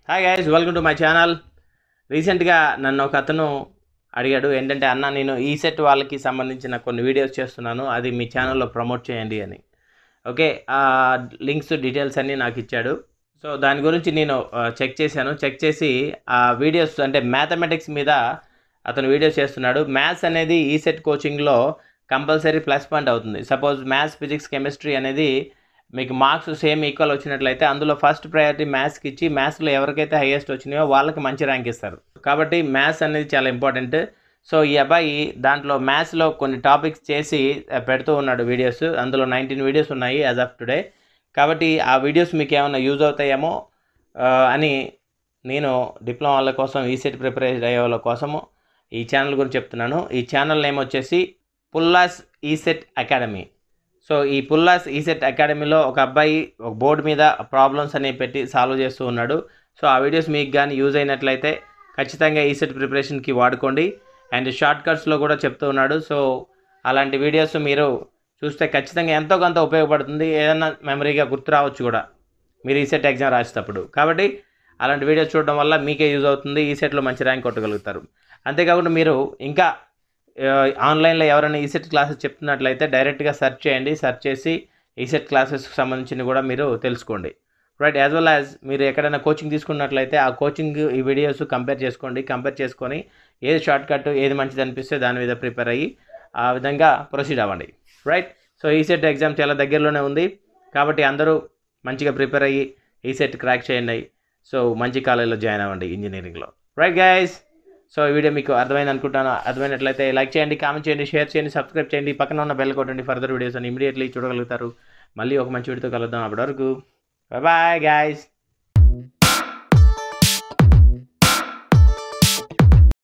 hi guys welcome to my channel రీసెంట్గా నన్ను ఒక అతను అడిగాడు ఏంటంటే అన్న నేను ఈ సెట్ వాళ్ళకి సంబంధించిన కొన్ని వీడియోస్ చేస్తున్నాను అది మీ ఛానల్లో ప్రమోట్ చేయండి అని ఓకే ఆ లింక్స్ డీటెయిల్స్ అన్నీ నాకు ఇచ్చాడు సో దాని గురించి నేను చెక్ చేశాను చెక్ చేసి ఆ వీడియోస్ అంటే మ్యాథమెటిక్స్ మీద అతను వీడియోస్ చేస్తున్నాడు మ్యాథ్స్ అనేది ఈ సెట్ కోచింగ్లో కంపల్సరీ ప్లస్ పాయింట్ అవుతుంది సపోజ్ మ్యాథ్స్ ఫిజిక్స్ కెమిస్ట్రీ అనేది మీకు మార్క్స్ సేమ్ ఈక్వల్ వచ్చినట్లయితే అందులో ఫస్ట్ ప్రయారిటీ మ్యాథ్స్కి ఇచ్చి మ్యాథ్స్లో ఎవరికైతే హైయెస్ట్ వచ్చినాయో వాళ్ళకి మంచి ర్యాంక్ ఇస్తారు కాబట్టి మ్యాథ్స్ అనేది చాలా ఇంపార్టెంట్ సో ఈ అబ్బాయి దాంట్లో మ్యాథ్స్లో కొన్ని టాపిక్స్ చేసి ఆ, పెడుతూ ఉన్నాడు వీడియోస్ అందులో నైన్టీన్ వీడియోస్ ఉన్నాయి యాజ్ ఆఫ్ టుడే కాబట్టి ఆ వీడియోస్ మీకు ఏమైనా యూజ్ అవుతాయేమో ఆ, అని నేను డిప్లొమా వాళ్ళ కోసం ఈ సెట్ ప్రిపేర్ అయ్యే వాళ్ళ కోసము ఈ ఛానల్ గురించి చెప్తున్నాను ఈ ఛానల్ నేమ్ వచ్చేసి పుల్లాస్ ఈ సెట్ అకాడమీ సో ఈ పుల్లాస్ ఈసెట్ అకాడమీలో ఒక అబ్బాయి ఒక బోర్డు మీద ప్రాబ్లమ్స్ అనేవి పెట్టి సాల్వ్ చేస్తూ ఉన్నాడు సో ఆ వీడియోస్ మీకు కానీ యూజ్ అయినట్లయితే ఖచ్చితంగా ఈసెట్ ప్రిపరేషన్కి వాడుకోండి అండ్ షార్ట్ కట్స్లో కూడా చెప్తూ ఉన్నాడు సో అలాంటి వీడియోస్ మీరు చూస్తే ఖచ్చితంగా ఎంతో కొంత ఉపయోగపడుతుంది ఏదైనా మెమరీగా గుర్తు రావచ్చు కూడా మీరు ఈసెట్ ఎగ్జామ్ రాసేటప్పుడు కాబట్టి అలాంటి వీడియోస్ చూడడం వల్ల మీకే యూజ్ అవుతుంది ఈ సెట్లో మంచి ర్యాంక్ కొట్టగలుగుతారు అంతేకాకుండా మీరు ఇంకా ఆ, ఆన్లైన్లో ఎవరైనా ఈసెట్ క్లాసెస్ చెప్తున్నట్లయితే డైరెక్ట్గా సెర్చ్ చేయండి సెర్చ్ చేసి ఈసెట్ క్లాసెస్కి సంబంధించిన కూడా మీరు తెలుసుకోండి రైట్ యాజ్ వెల్ యాజ్ మీరు ఎక్కడైనా కోచింగ్ తీసుకున్నట్లయితే ఆ కోచింగ్ ఈ వీడియోస్ కంపేర్ చేసుకోండి కంపేర్ చేసుకొని ఏది షార్ట్ కట్ ఏది మంచిది అనిపిస్తే దాని మీద ప్రిపేర్ అయ్యి ఆ విధంగా ప్రొసీడ్ అవ్వండి రైట్ సో ఈసెట్ ఎగ్జామ్ చాలా దగ్గరలోనే ఉంది కాబట్టి అందరూ మంచిగా ప్రిపేర్ అయ్యి ఈసెట్ క్రాక్ చేయండి సో మంచి కాలేజీలో జాయిన్ అవ్వండి ఇంజనీరింగ్లో రైట్ గైస్ సో ఈ వీడియో మీకు అర్థమైంది అనుకుంటాను అర్థమైనట్లయితే లైక్ చేయండి కామెంట్ చేయండి షేర్ చేయండి సబ్స్క్రైబ్ చేయండి పక్కన ఉన్న బెల్ కొట్టండి ఫర్దర్ వీడియోస్ అని ఇమీడియట్లీ చూడగలుగుతారు మళ్ళీ ఒక మంచి వీడియోతో కలుద్దాం అప్పటి వరకు బాయ్ గాయస్